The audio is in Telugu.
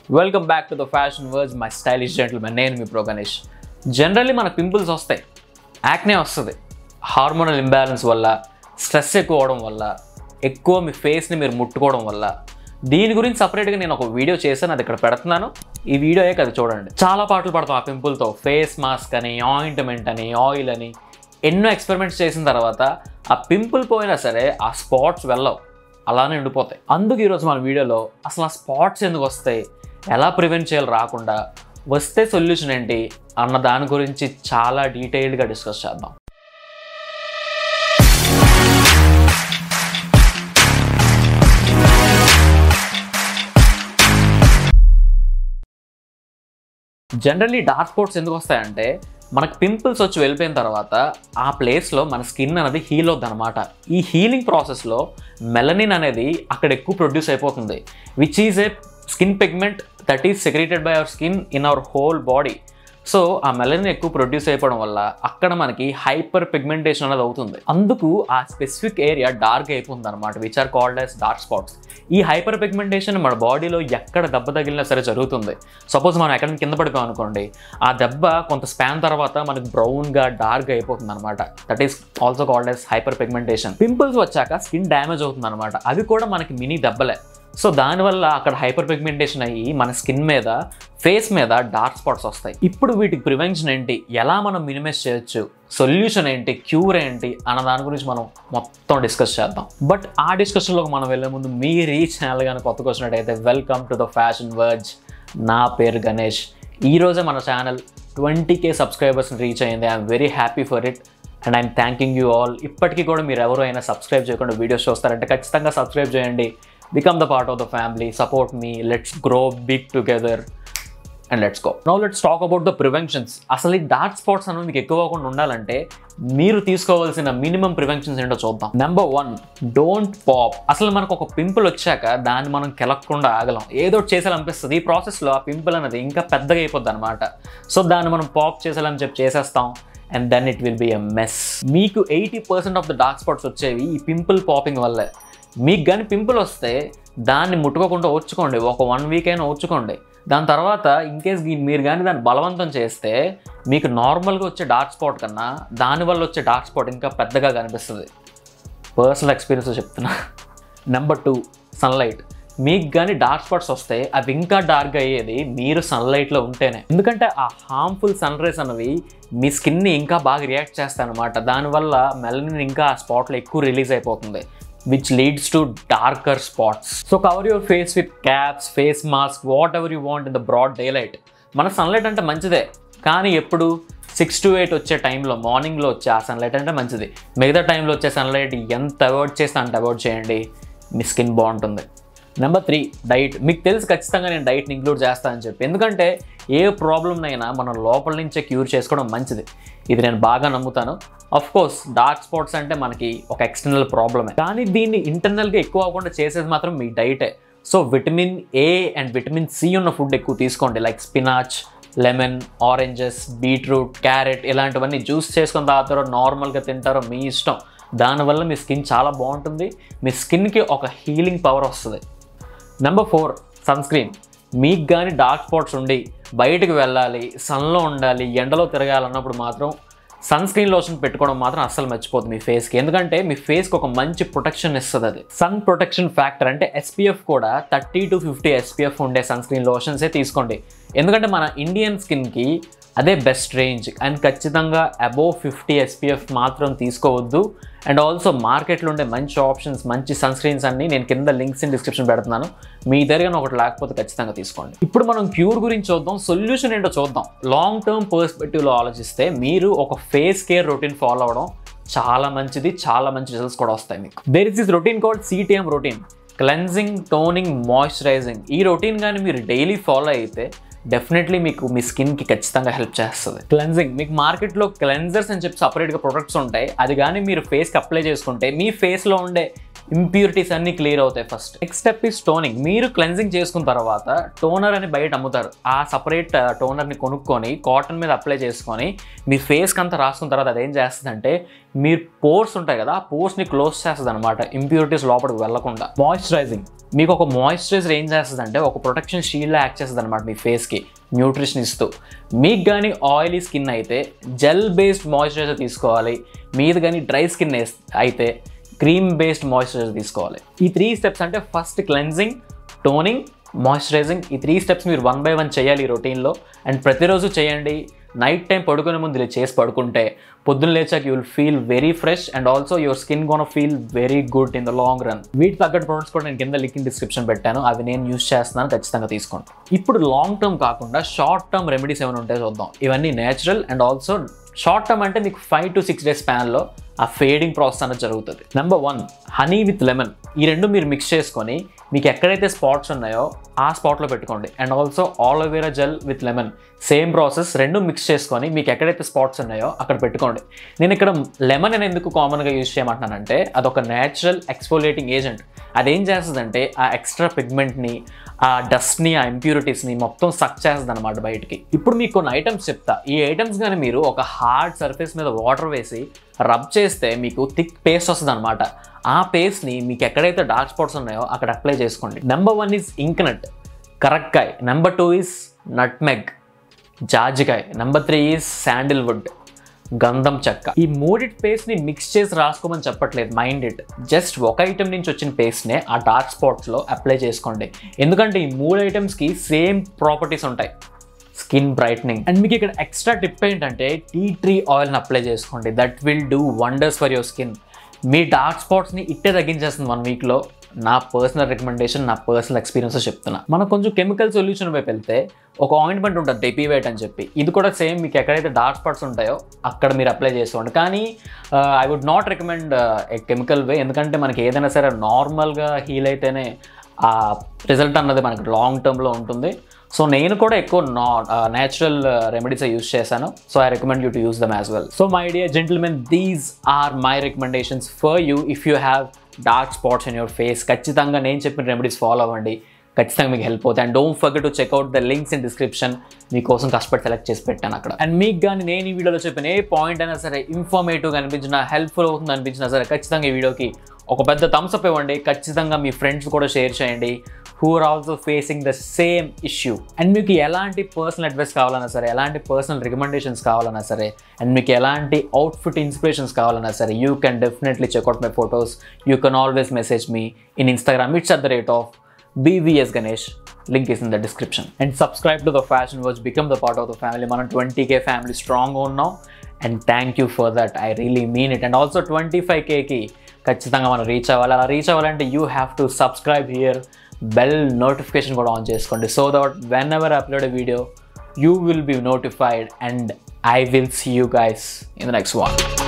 Welcome back to the fashion words my stylish gentlemen నేను మీ ప్రో గణేష్ జనరల్లీ మన పింపుల్స్ వస్తాయి యాక్నే వస్తుంది హార్మోనల్ ఇంబ్యాలెన్స్ వల్ల స్ట్రెస్ ఎక్కువ అవడం వల్ల ఎక్కువ మీ ఫేస్ని మీరు ముట్టుకోవడం వల్ల దీని గురించి సపరేట్గా నేను ఒక వీడియో చేశాను అది ఇక్కడ పెడుతున్నాను ఈ వీడియోయే కదా చూడండి చాలా పాటలు పడతాం ఆ పింపుల్తో ఫేస్ మాస్క్ అని ఆయింట్మెంట్ అని ఆయిల్ అని ఎన్నో ఎక్స్పెరిమెంట్స్ చేసిన తర్వాత ఆ పింపుల్ పోయినా సరే ఆ స్పాట్స్ వెళ్ళవు అలానే ఉండిపోతాయి అందుకు ఈరోజు మన వీడియోలో అసలు ఆ స్పాట్స్ ఎందుకు వస్తాయి ఎలా ప్రివెంట్ చేయాలి రాకుండా వస్తే సొల్యూషన్ ఏంటి అన్న దాని గురించి చాలా డీటెయిల్డ్గా డిస్కస్ చేద్దాం జనరల్లీ డార్క్ స్పాట్స్ ఎందుకు వస్తాయంటే మనకు పింపుల్స్ వచ్చి వెళ్ళిపోయిన తర్వాత ఆ ప్లేస్లో మన స్కిన్ అనేది హీల్ అవుద్ది అనమాట ఈ హీలింగ్ ప్రాసెస్లో మెలనిన్ అనేది అక్కడ ఎక్కువ ప్రొడ్యూస్ అయిపోతుంది which is a skin pigment that is secreted by our skin in our whole body so ఆ మెలనిన్ ఎక్కువ ప్రొడ్యూస్ అయిపోవడం వల్ల అక్కడ మనకి హైపర్ పిగ్మెంటేషన్ అనేది అవుతుంది అందుకు ఆ స్పెసిఫిక్ ఏరియా డార్క్ అయిపోతుంది అనమాట which are called as dark spots ఈ హైపర్ పిగ్మెంటేషన్ మన బాడీలో ఎక్కడ దెబ్బ తగిలినా సరే జరుగుతుంది సపోజ్ మనం ఎక్కడ కింద పడిపోయాం అనుకోండి ఆ దెబ్బ కొంత స్పాన్ తర్వాత మనకి బ్రౌన్గా డార్క్ అయిపోతుంది అనమాట that is also called as hyperpigmentation pimples వచ్చాక స్కిన్ డ్యామేజ్ అవుతుంది అనమాట అవి కూడా మనకి మినీ దెబ్బలే సో దానివల్ల అక్కడ హైపర్ పిగ్మెంటేషన్ అయ్యి మన స్కిన్ మీద ఫేస్ మీద డార్క్ స్పాట్స్ వస్తాయి ఇప్పుడు వీటికి ప్రివెన్షన్ ఏంటి ఎలా మనం మినిమైజ్ చేయొచ్చు సొల్యూషన్ ఏంటి క్యూర్ ఏంటి అన్న దాని గురించి మనం మొత్తం డిస్కస్ చేద్దాం బట్ ఆ డిస్కషన్లోకి మనం వెళ్ళే ముందు మీరు ఈ ఛానల్ కానీ కొత్తగా వచ్చినట్టయితే welcome to the fashion verge నా పేరు గణేష్ ఈరోజే మన ఛానల్ ట్వంటీ కే సబ్స్క్రైబర్స్ని రీచ్ అయింది I'm very happy for it and I'm thanking you all ఇప్పటికీ కూడా మీరు ఎవరు అయినా సబ్స్క్రైబ్ చేయకుండా వీడియోస్ చూస్తారంటే ఖచ్చితంగా సబ్స్క్రైబ్ చేయండి become the part of the family support మీ let's grow big together and let's go now let's talk about the preventions అసలు ఈ డార్క్ స్పాట్స్ అనేవి మీకు ఎక్కువ అవ్వకుండా ఉండాలంటే మీరు తీసుకోవాల్సిన మినిమం ప్రివెన్షన్స్ ఏంటో చూద్దాం నెంబర్ వన్ డోంట్ పాప్ అసలు మనకు ఒక పింపుల్ వచ్చాక దాన్ని మనం కెలక్కుండా ఆగలం ఏదో ఒకటి చేసేయాలనిపిస్తుంది ఈ ప్రాసెస్లో ఆ పింపుల్ అనేది ఇంకా పెద్దగా అయిపోద్ది అనమాట సో దాన్ని మనం పాప్ చేసేయాలని చెప్పి చేసేస్తాం and then it will be a mess మీకు eighty percent of the dark spots వచ్చేవి ఈ పింపుల్ పాపింగ్ వల్లే మీకు కానీ పింపుల్ వస్తే దాన్ని ముట్టుకోకుండా ఓర్చుకోండి ఒక వన్ వీక్ అయినా ఓర్చుకోండి దాని తర్వాత ఇన్ కేస్ మీరు కానీ దాన్ని బలవంతం చేస్తే మీకు నార్మల్గా వచ్చే డార్క్ స్పాట్ కన్నా దానివల్ల వచ్చే డార్క్ స్పాట్ ఇంకా పెద్దగా కనిపిస్తుంది పర్సనల్ ఎక్స్పీరియన్స్ చెప్తున్నా నెంబర్ టూ సన్లైట్ మీకు కానీ డార్క్ స్పాట్స్ వస్తే అవి ఇంకా డార్క్ అయ్యేది మీరు సన్లైట్లో ఉంటేనే ఎందుకంటే ఆ హార్మ్ఫుల్ సన్ రేస్ అనేవి మీ స్కిన్ని ఇంకా బాగా రియాక్ట్ చేస్తాయి అనమాట దానివల్ల మెలనిన్ ఇంకా ఆ స్పాట్లో ఎక్కువ రిలీజ్ అయిపోతుంది which leads to darker spots so cover your face with caps face mask whatever you want in the broad daylight మన సన్లైట్ అంటే మంచిదే కానీ ఎప్పుడు సిక్స్ టు ఎయిట్ వచ్చే టైంలో మార్నింగ్లో వచ్చే ఆ సన్లైట్ అంటే మంచిది మిగతా టైంలో వచ్చే సన్లైట్ ఎంత అవాయిడ్ చేస్తే అంత అవాయిడ్ చేయండి మీ స్కిన్ బాగుంటుంది నెంబర్ త్రీ డైట్ మీకు తెలుసు ఖచ్చితంగా నేను డైట్ని ఇంక్లూడ్ చేస్తానని చెప్పి ఎందుకంటే ఏ ప్రాబ్లమ్నైనా మనం లోపల నుంచే క్యూర్ చేసుకోవడం మంచిది ఇది నేను బాగా నమ్ముతాను అఫ్ కోర్స్ డార్క్ స్పాట్స్ అంటే మనకి ఒక ఎక్స్టర్నల్ ప్రాబ్లమే కానీ దీన్ని ఇంటర్నల్గా ఎక్కువ అవ్వకుండా చేసేది మాత్రం మీ డైటే so vitamin A and vitamin C ఉన్న ఫుడ్ ఎక్కువ తీసుకోండి like spinach lemon oranges beetroot carrot ఇలాంటివన్నీ జ్యూస్ చేసుకొని తాగుతారో నార్మల్గా తింటారో మీ ఇష్టం దానివల్ల మీ స్కిన్ చాలా బాగుంటుంది మీ స్కిన్కి ఒక హీలింగ్ పవర్ వస్తుంది నెంబర్ ఫోర్ సన్ స్క్రీన్ మీకు కానీ డార్క్ స్పాట్స్ ఉండి బయటకు వెళ్ళాలి సన్లో ఉండాలి ఎండలో తిరగాలన్నప్పుడు మాత్రం సన్ స్క్రీన్ లోషన్ పెట్టుకోవడం మాత్రం అస్సలు మర్చిపోతుంది మీ ఫేస్కి ఎందుకంటే మీ ఫేస్కి ఒక మంచి ప్రొటెక్షన్ ఇస్తుంది అది సన్ ప్రొటెక్షన్ ఫ్యాక్టర్ అంటే ఎస్పీఎఫ్ కూడా థర్టీ టు ఫిఫ్టీ ఎస్పీఎఫ్ ఉండే సన్ స్క్రీన్ లోషన్సే తీసుకోండి ఎందుకంటే మన ఇండియన్ స్కిన్కి అదే బెస్ట్ రేంజ్ అండ్ ఖచ్చితంగా అబోవ్ ఫిఫ్టీ ఎస్పీఎఫ్ మాత్రం తీసుకోవద్దు అండ్ ఆల్సో మార్కెట్లో ఉండే మంచి ఆప్షన్స్ మంచి సన్ స్క్రీన్స్ అన్ని నేను కింద లింక్స్ ఇన్ డిస్క్రిప్షన్ పెడుతున్నాను మీ దగ్గర ఒకటి లేకపోతే ఖచ్చితంగా తీసుకోండి ఇప్పుడు మనం క్యూర్ గురించి చూద్దాం సొల్యూషన్ ఏంటో చూద్దాం లాంగ్ టర్మ్ పర్స్పెక్టివ్లో ఆలోచిస్తే మీరు ఒక ఫేస్ కేర్ రొటీన్ ఫాలో అవ్వడం చాలా మంచిది చాలా మంచి రిజల్ట్స్ కూడా వస్తాయి మీకు there is this routine called CTM routine cleansing toning moisturizing ఈ రొటీన్ కానీ మీరు డైలీ ఫాలో అయితే డెఫినెట్లీ మీకు మీ స్కిన్కి ఖచ్చితంగా హెల్ప్ చేస్తుంది క్లెన్జింగ్ మీకు మార్కెట్లో క్లెన్జర్స్ అని చెప్పి సపరేట్గా ప్రొడక్ట్స్ ఉంటాయి అది కానీ మీరు ఫేస్కి అప్లై చేసుకుంటే మీ ఫేస్లో ఉండే ఇంప్యూరిటీస్ అన్ని క్లియర్ అవుతాయి first next step is toning మీరు క్లెన్జింగ్ చేసుకున్న తర్వాత టోనర్ అని బయట అమ్ముతారు ఆ సపరేట్ టోనర్ని కొనుక్కొని కాటన్ మీద అప్లై చేసుకొని మీ ఫేస్కి అంతా రాసుకున్న తర్వాత అదేం చేస్తుందంటే మీరు పోర్స్ ఉంటాయి కదా ఆ పోర్స్ని క్లోజ్ చేస్తుంది అనమాట ఇంప్యూరిటీస్ లోపలికి వెళ్లకుండా మాయిశ్చరైజింగ్ మీకు ఒక మాయిశ్చరైజర్ ఏం చేస్తుందంటే ఒక ప్రొటెక్షన్ షీల్డ్లా యాక్ట్ చేస్తుంది అనమాట మీ ఫేస్కి న్యూట్రిషన్ ఇస్తూ మీకు కానీ ఆయిలీ స్కిన్ అయితే జెల్ బేస్డ్ మాయిశ్చరైజర్ తీసుకోవాలి మీది కానీ డ్రై స్కిన్ అయితే క్రీమ్ బేస్డ్ మాయిశ్చరైజర్ తీసుకోవాలి ఈ త్రీ స్టెప్స్ అంటే ఫస్ట్ క్లెన్జింగ్ టోనింగ్ మాయిశ్చరైజింగ్ ఈ త్రీ స్టెప్స్ మీరు వన్ బై వన్ చేయాలి ఈ రొటీన్లో అండ్ ప్రతిరోజు చేయండి నైట్ టైం పడుకునే ముందు ఇలా చేసి పడుకుంటే పొద్దున్న లేచాక you will feel very fresh and also your skin gonna feel very good in the long run వీటి తగ్గట్టు ప్రొడక్ట్స్ కూడా నేను కింద లింక్ డిస్క్రిప్షన్ పెట్టాను అవి నేను యూస్ చేస్తున్నాను ఖచ్చితంగా తీసుకోండి ఇప్పుడు లాంగ్ టర్మ్ కాకుండా షార్ట్ టర్మ్ రెమెడీస్ ఏమైనా ఉంటే చూద్దాం ఇవన్నీ natural and also short term అంటే మీకు ఫైవ్ టు సిక్స్ డేస్ స్పాన్లో ఆ ఫేడింగ్ ప్రాసెస్ అనేది జరుగుతుంది number one honey with lemon ఈ రెండు మీరు మిక్స్ చేసుకొని మీకు ఎక్కడైతే స్పాట్స్ ఉన్నాయో ఆ స్పాట్లో పెట్టుకోండి and also aloe vera gel with lemon same process రెండు మిక్స్ చేసుకొని మీకు ఎక్కడైతే స్పాట్స్ ఉన్నాయో అక్కడ పెట్టుకోండి నేను ఇక్కడ లెమన్ అని ఎందుకు కామన్గా యూజ్ చేయమంటున్నానంటే అదొక న్యాచురల్ ఎక్స్ఫోలియేటింగ్ ఏజెంట్ అదేం చేస్తుందంటే ఆ ఎక్స్ట్రా పిగ్మెంట్ని ఆ డస్ట్ని ఆ ఇంప్యూరిటీస్ని మొత్తం సక్ చేస్తుంది అనమాట బయటికి ఇప్పుడు మీకు కొన్ని ఐటమ్స్ చెప్తా ఈ ఐటమ్స్ కానీ మీరు ఒక హార్డ్ సర్ఫేస్ మీద వాటర్ వేసి రబ్ చేస్తే మీకు థిక్ పేస్ట్ వస్తుంది అనమాట ఆ పేస్ట్ని మీకు ఎక్కడైతే డార్క్ స్పాట్స్ ఉన్నాయో అక్కడ అప్లై చేసుకోండి నెంబర్ వన్ ఈజ్ ఇంక్నట్ కరక్కాయ్ నెంబర్ టూ ఈజ్ నట్మెగ్ జాజికాయ్ నెంబర్ త్రీ ఈజ్ శాండిల్వుడ్ గంధం చెక్క ఈ మూడిటి పేస్ట్ని మిక్స్ చేసి రాసుకోమని చెప్పట్లేదు మైండ్ ఇట్ జస్ట్ ఒక ఐటమ్ నుంచి వచ్చిన పేస్ట్నే ఆ డార్క్ స్పాట్స్లో అప్లై చేసుకోండి ఎందుకంటే ఈ మూడు ఐటమ్స్కి సేమ్ ప్రాపర్టీస్ ఉంటాయి స్కిన్ బ్రైట్నింగ్ అండ్ మీకు ఇక్కడ ఎక్స్ట్రా టిప్ ఏంటంటే టీ ట్రీ ఆయిల్ని అప్లై చేసుకోండి that will do wonders for your skin మీ డార్క్ స్పాట్స్ని ఇట్టే తగ్గించేస్తుంది వన్ వీక్లో నా పర్సనల్ రికమెండేషన్ నా పర్సనల్ ఎక్స్పీరియన్స్ చెప్తున్నా మనం కొంచెం కెమికల్ సొల్యూషన్ వైపు వెళ్తే ఒక ఆయింట్మెంట్ ఉంటుంది డెపీవేట్ అని చెప్పి ఇది కూడా సేమ్ మీకు ఎక్కడైతే డార్క్ స్పాట్స్ ఉంటాయో అక్కడ మీరు అప్లై చేసుకోండి కానీ I would not recommend chemical way ఎందుకంటే మనకి ఏదైనా సరే నార్మల్గా హీల్ అయితేనే ఆ రిజల్ట్ అన్నది మనకి లాంగ్ టర్మ్లో ఉంటుంది సో నేను కూడా ఎక్కువ నా న్యాచురల్ రెమెడీస్ యూస్ చేశాను so I recommend you to use them as well so my dear gentlemen these are my recommendations for you if you have dark spots in your face ఖచ్చితంగా నేను చెప్పిన రెమెడీస్ ఫాలో అవ్వండి ఖచ్చితంగా మీకు హెల్ప్ అవుతాయి and don't forget to check out the links in description మీకోసం కష్టపడి సెలెక్ట్ చేసి పెట్టాను అక్కడ అండ్ మీకు కానీ నేను ఈ వీడియోలో చెప్పిన ఏ పాయింట్ అయినా సరే ఇన్ఫర్మేటివ్గా అనిపించినా హెల్ప్ఫుల్ అవుతుంది అనిపించినా సరే ఖచ్చితంగా ఈ వీడియోకి ఒక పెద్ద థమ్స్ అప్ ఇవ్వండి ఖచ్చితంగా మీ ఫ్రెండ్స్ కూడా షేర్ చేయండి who are also facing the same issue and మీకు ఎలాంటి పర్సనల్ అడ్వైస్ కావాలన్నా సరే ఎలాంటి పర్సనల్ రికమెండేషన్స్ కావాలన్నా సరే అండ్ మీకు ఎలాంటి అవుట్ఫిట్ ఇన్స్పిరేషన్స్ కావాలన్నా సరే you can definitely check out my photos you can always message me in Instagram it's at the rate of BVS Ganesh. Link is in the description. And subscribe to the Fashion Watch, become the part of the family. మనం 20k family strong on now. And thank you for that. I really mean it. And also 25k కి ఖచ్చితంగా మనం రీచ్ అవ్వాలి అలా రీచ్ అవ్వాలంటే you have to subscribe here bell notification కూడా ఆన్ చేసుకోండి so that whenever upload video you will be notified and I will see you guys in the next one